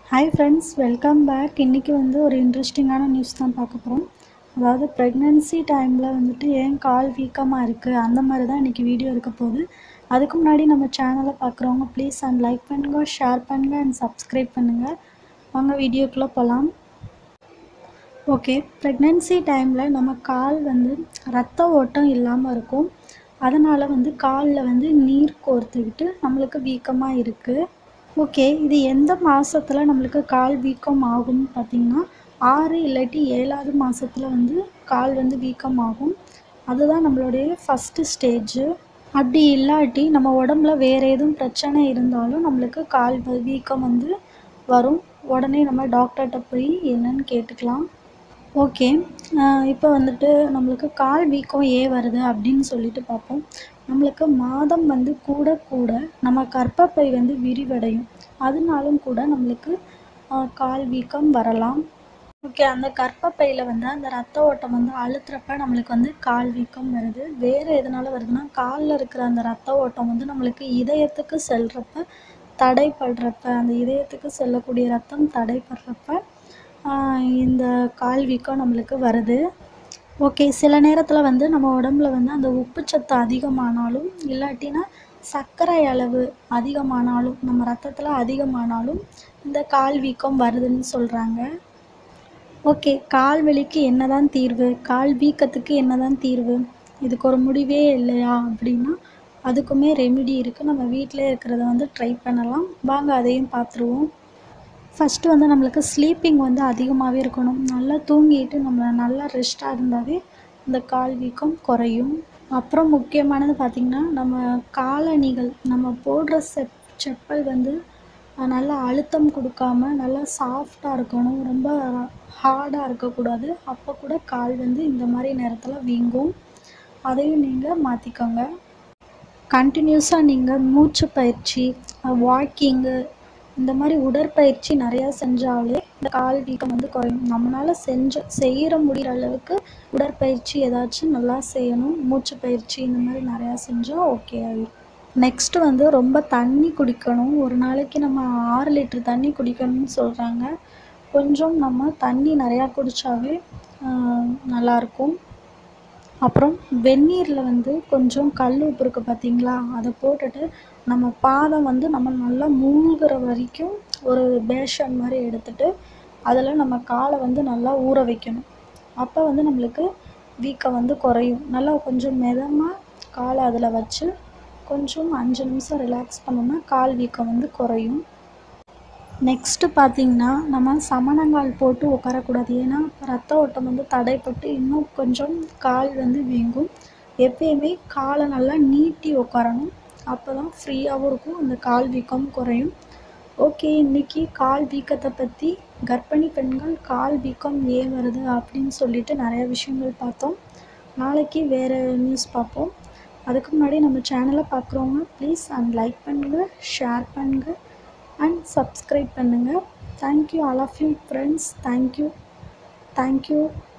hi friends welcome back இன்றைக்கி வந்து ஒரு இன்ட்ரெஸ்டிங்கான நியூஸ் தான் பார்க்க போகிறோம் அதாவது ப்ரெக்னென்சி டைமில் வந்துட்டு ஏன் கால் வீக்கமாக இருக்குது அந்த மாதிரி தான் இன்றைக்கி வீடியோ இருக்க போகுது அதுக்கு முன்னாடி நம்ம சேனலை பார்க்குறவங்க ப்ளீஸ் அண்ட் லைக் பண்ணுங்க ஷேர் பண்ணுங்கள் அண்ட் சப்ஸ்கிரைப் பண்ணுங்கள் வாங்க வீடியோக்குள்ளே போகலாம் ஓகே ப்ரெக்னென்சி டைமில் நம்ம கால் வந்து ரத்த ஓட்டம் இல்லாமல் இருக்கும் அதனால் வந்து காலில் வந்து நீர் கோர்த்துக்கிட்டு நம்மளுக்கு வீக்கமாக இருக்குது ஓகே இது எந்த மாதத்தில் நம்மளுக்கு கால் வீக்கம் ஆகும்னு பார்த்திங்கன்னா ஆறு இல்லாட்டி ஏழாவது மாதத்தில் வந்து கால் வந்து வீக்கம் ஆகும் அதுதான் நம்மளுடைய ஃபஸ்ட்டு ஸ்டேஜு அப்படி இல்லாட்டி நம்ம உடம்புல வேறு எதுவும் பிரச்சனை இருந்தாலும் நம்மளுக்கு கால் வ- வீக்கம் வந்து வரும் உடனே நம்ம டாக்டர்கிட்ட போய் என்னன்னு கேட்டுக்கலாம் ஓகே இப்போ வந்துட்டு நம்மளுக்கு கால் வீக்கம் ஏன் வருது அப்படின்னு சொல்லிட்டு பார்ப்போம் நம்மளுக்கு மாதம் வந்து கூட கூட நம்ம கர்ப்பப்பை வந்து விரிவடையும் அதனாலும் கூட நம்மளுக்கு ஆஹ், கால் வீக்கம் வரலாம் ஓகே அந்த கர்ப்பப்பையில் வந்து அந்த ரத்த ஓட்டம் வந்து அழுத்துறப்ப நம்மளுக்கு வந்து கால் வீக்கம் வருது வேறு எதனால் வருதுன்னா காலில் இருக்கிற அந்த ரத்த ஓட்டம் வந்து நம்மளுக்கு இதயத்துக்கு செல்றப்ப தடைப்படுறப்ப அந்த இதயத்துக்கு செல்லக்கூடிய ரத்தம் தடைப்படுறப்ப ஆஹ், இந்த கால் வீக்கம் நம்மளுக்கு வருது ஓகே சில நேரத்தில் வந்து நம்ம உடம்புல வந்து அந்த உப்புச்சத்து அதிகமானாலும் இல்லாட்டினா சர்க்கரை அளவு அதிகமானாலும் நம்ம ரத்தத்தில் அதிகமானாலும் இந்த கால் வீக்கம் வருதுன்னு சொல்கிறாங்க ஓகே கால் வலிக்கு என்னதான் தீர்வு கால் வீக்கத்துக்கு என்னதான் தீர்வு இதுக்கு ஒரு முடிவே இல்லையா அப்படின்னா அதுக்குமே ரெமிடி இருக்குது நம்ம வீட்டிலே இருக்கிறத வந்து ட்ரை பண்ணலாம் வாங்க அதையும் பார்த்துருவோம் ஃபஸ்ட்டு வந்து நம்மளுக்கு ஸ்லீப்பிங் வந்து அதிகமாகவே இருக்கணும் நல்லா தூங்கிட்டு நம்ம நல்லா ரெஸ்ட்டாக இருந்தாவே இந்த கால் வீக்கம் குறையும் அப்புறம் முக்கியமானது பார்த்திங்கன்னா நம்ம காலணிகள் நம்ம போடுற செப் செப்பல் வந்து அஹ், நல்லா அழுத்தம் கொடுக்காம நல்லா சாஃப்டாக இருக்கணும் ரொம்ப ஹார்டாக இருக்கக்கூடாது அப்போ கூட கால் வந்து இந்த மாதிரி நேரத்தில் வீங்கும் அதையும் நீங்கள் மாற்றிக்கோங்க கண்டினியூஸாக நீங்கள் மூச்சு பயிற்சி வாக்கிங்கு இந்த மாதிரி உடற்பயிற்சி நிறையா செஞ்சாலே இந்த கால் வீக்கம் வந்து குறையும் நம்மளால் செஞ்ச செய்கிற முடிகிற அளவுக்கு உடற்பயிற்சி ஏதாச்சும் நல்லா செய்யணும் மூச்சு பயிற்சி இந்த மாதிரி நிறையா செஞ்சால் ஓகே ஆகிடும் நெக்ஸ்ட்டு வந்து ரொம்ப தண்ணி குடிக்கணும் ஒரு நாளைக்கு நம்ம ஆறு லிட்டர் தண்ணி குடிக்கணும்னு சொல்கிறாங்க கொஞ்சம் நம்ம தண்ணி நிறையா குடித்தாவே நல்லாயிருக்கும் அப்புறம் வெந்நீரில் வந்து கொஞ்சம் கல் உப்பு இருக்குது பார்த்தீங்களா அதை போட்டுட்டு நம்ம பாதம் வந்து நம்ம நல்லா மூழ்கிற வரைக்கும் ஒரு பேஷன் மாதிரி எடுத்துட்டு அதில் நம்ம காலை வந்து நல்லா ஊற வைக்கணும் அப்போ வந்து நம்மளுக்கு வீக்கம் வந்து குறையும் நல்லா கொஞ்சம் மிதமாக காலை அதில் வச்சு கொஞ்சம் அஞ்சு நிமிஷம் ரிலாக்ஸ் பண்ணோம்னா கால் வீக்கம் வந்து குறையும் நெக்ஸ்ட்டு பார்த்தீங்கன்னா நம்ம சமணங்கால் போட்டு உட்காரக்கூடாது ஏன்னா ரத்த ஓட்டம் வந்து தடைப்பட்டு இன்னும் கொஞ்சம் கால் வந்து வீங்கும் எப்பயுமே காலை நல்லா நீட்டி உட்காரணும் அப்போ தான் ஃப்ரீயாகவும் இருக்கும் அந்த கால் வீக்கம் குறையும் ஓகே இன்னைக்கு கால் வீக்கத்தை பற்றி கர்ப்பிணி பெண்கள் கால் வீக்கம் ஏன் வருது அப்படின்னு சொல்லிட்டு நிறைய விஷயங்கள் பார்த்தோம் நாளைக்கு வேறு நியூஸ் பார்ப்போம் அதுக்கு முன்னாடி நம்ம சேனலை பார்க்குறவங்க ப்ளீஸ் அண்ட் லைக் பண்ணுங்கள் ஷேர் பண்ணுங்கள் அண்ட் சப்ஸ்கிரைப் பண்ணுங்கள் thank you all of you friends thank you thank you